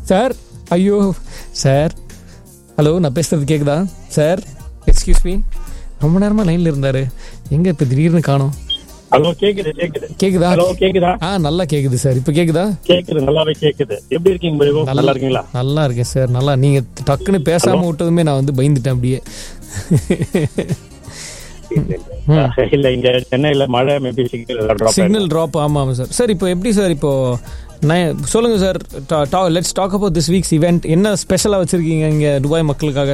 Sir ஐயோ sir hello நான் பேசுறது கேக்குதா சார் எக்ஸ்கியூஸ் மீ ரொம்ப நேரமா லைன்ல இருந்தாரு எங்க இப்ப திடீர்னு காணோம் ஹலோ கேக்குது கேக்குது கேக்குதா ஹலோ கேக்குதா ஆ நல்லா கேக்குது சார் இப்ப கேக்குதா கேக்குது நல்லாவே கேக்குது எப்படி இருக்கீங்க பிரபு நல்லா இருக்கீங்களா நல்லா இருக்கேன் சார் நல்லா நீங்க டக்குன்னு பேசாம விட்டதுமே நான் வந்து பயந்துட்டேன் அப்படியே இல்ல இங்க சென்னையில மழை மேபி சிக்னல் சிக்னல் ட்ராப் ஆமா ஆமா சார் சார் இப்போ எப்படி சார் இப்போ நான் சொல்லுங்க sir let's talk about this week's event என்ன ஸ்பெஷலா வச்சிருக்கீங்க இங்க துபாய் மக்களுக்காக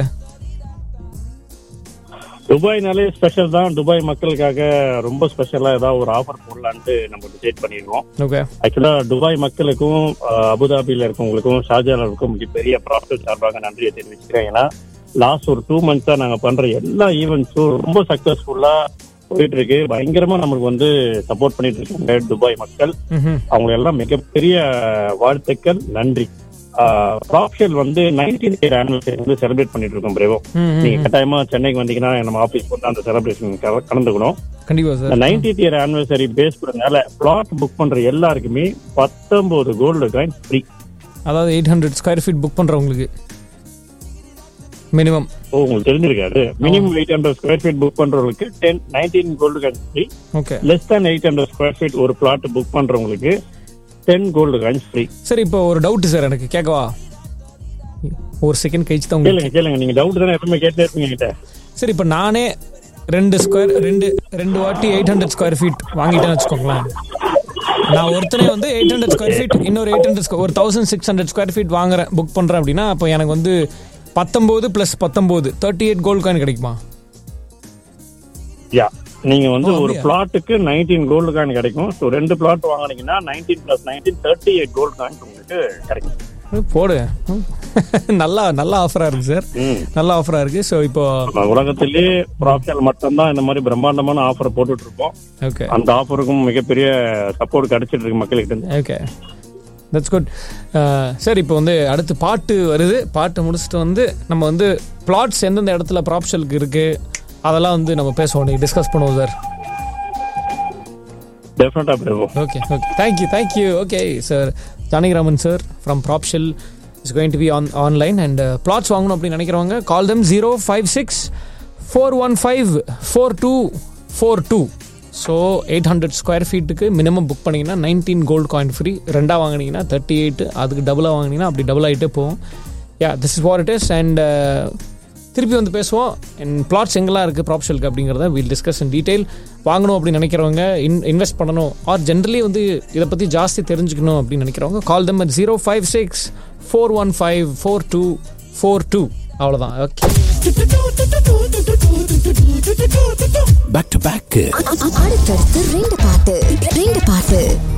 துபாய்னாலே ஸ்பெஷல் தான் துபாய் மக்களுக்காக ரொம்ப ஸ்பெஷலா ஏதாவது ஒரு ஆஃபர் போடலான்ட்டு நம்ம டிசைட் பண்ணிருக்கோம் ஓகே ஆக்சுவலா துபாய் மக்களுக்கும் அஹ், அபுதாபியில இருக்கவங்களுக்கும் ஷாஜானுக்கும் மிகப்பெரிய ப்ராஃபிட் சார்பாக நன்றியை தெரிவிச்சுக்கிறேன் ஏன்னா லாஸ்ட் ஒரு டூ மந்த்ஸா நாங்க பண்ற எல்லா ஈவெண்ட்ஸும் ரொம்ப சக்சஸ்ஃபுல்லா போயிட்டு இருக்கு பயங்கரமா நம்மளுக்கு வந்து சப்போர்ட் பண்ணிட்டு இருக்காங்க துபாய் மக்கள் ம்ஹும். அவங்க எல்லாம் மிகப்பெரிய வாழ்த்துக்கள் நன்றி ப்ராப்ஷல் வந்து நைன்டீன் இயர் ஆனிவர்சரி வந்து செலிப்ரேட் பண்ணிட்டு இருக்கோம் பிரேவோ ம், ம், நீங்க கட்டாயமா சென்னைக்கு வந்தீங்கன்னா நம்ம ஆபீஸ் வந்து அந்த செலிப்ரேஷன் கலந்துக்கணும் கண்டிப்பா இந்த sir nineteen year anniversary base பண்ணனால பிளாட் புக் பண்ற எல்லாருக்குமே பத்தொன்பது கோல்டு காயின் ஃப்ரீ அதாவது eight hundred square feet book பண்றவங்களுக்கு மினிமம் ஓ உங்களுக்கு தெரிஞ்சிருக்காது minimum eight hundred square feet book பண்றவங்களுக்கு ten nineteen gold coin free okay less than eight hundred square feet ஒரு பிளாட் புக் பண்றவங்களுக்கு ten gold coins free sir இப்போ ஒரு doubt sir எனக்கு கேட்கவா ஒரு செகண்ட் கழிச்சு தான் உங்களுக்கு கேளுங்க கேளுங்க நீங்க டவுட் தானே எப்பவுமே கேட்டே இருப்பீங்க கிட்ட சரி இப்போ நானே ரெண்டு ஸ்கொயர் ரெண்டு ரெண்டு வாட்டி எயிட் ஹண்ட்ரட் ஸ்கொயர் ஃபீட் வாங்கிட்டேன்னு வச்சுக்கோங்களேன் நான் ஒருத்தனே வந்து எயிட் ஹண்ட்ரட் ஸ்கொயர் ஃபீட் இன்னொரு எயிட் ஹண்ட்ரட் ஒரு thousand six hundred square feet வாங்குறேன் புக் பண்ணுறேன் அப்படின்னா அப்போ எனக்கு வந்து பத்தொம்போது ப்ளஸ் பத்தொம்போது தேர்ட்டி எயிட் கோல்ட் காயின் கிடைக்குமா யா நீங்க வந்து ஓ, ஒரு அப்படியா? பிளாட்டுக்கு நைன்டீன் கோல்டு காயின் கிடைக்கும் ஸோ ரெண்டு பிளாட் வாங்குனீங்கன்னா nineteen plus nineteen thirty eight gold coin உங்களுக்கு கிடைக்கும் ம், போடு ம். நல்லா நல்ல ஆஃபராக இருக்குது சார் ம். நல்ல ஆஃபராக இருக்குது ஸோ இப்போ நம்ம உலகத்திலேயே ப்ராப்ஷல் மட்டும்தான் இந்த மாதிரி பிரம்மாண்டமான ஆஃபர் போட்டுட்டு இருப்போம் ஓகே அந்த ஆஃபருக்கும் மிகப்பெரிய சப்போர்ட் கிடைச்சிட்டு இருக்கு மக்கள்கிட்ட இருந்து ஓகே தட்ஸ் குட் சார் இப்போ வந்து அடுத்து பாட்டு வருது பாட்டு முடிச்சுட்டு வந்து நம்ம வந்து பிளாட்ஸ் எந்தெந்த இடத்துல ப்ராப்ஷலுக்கு இருக்கு அதெல்லாம் வந்து நம்ம பேசுவோம் நீங்கள் டிஸ்கஸ் பண்ணுவோம் சார் டெஃபினட்டா போயிருவோம் okay okay thank you thank you okay sir Janakiraman sir from ப்ராப்ஷல் is going to be on online and flats வாங்கணும் அப்படின்னு நினைக்கிறவங்க கால் தம் zero five six four one five four two four two so eight hundred square ஃபீட்டுக்கு minimum book பண்ணிங்கன்னா nineteen gold coin free ரெண்டாக வாங்கினீங்கன்னா thirty eight அதுக்கு டபுளாக வாங்கினீங்கன்னா அப்படி டபுள் ஆகிட்டே போகும் yeah this is what it is and திருப்பி வந்து பேசுவோம் அண்ட் பிளாட்ஸ் எங்கெல்லாம் இருக்குது ப்ராப்ஷலுக்கு அப்படிங்கிறத வில் டிஸ்கஸ் இன் டீடைல் வாங்கணும் அப்படின்னு நினைக்கிறவங்க இன் இன்வெஸ்ட் பண்ணணும் ஆர் ஜென்ரலி வந்து இதை பற்றி ஜாஸ்தி தெரிஞ்சுக்கணும் அப்படின்னு நினைக்கிறவங்க கால் தம் zero five six four one five four two four two அவ்வளோதான் ஓகே பேக் டு பேக் அடுத்தடுத்து ரெண்டு பாட்டு ரெண்டு பாட்டு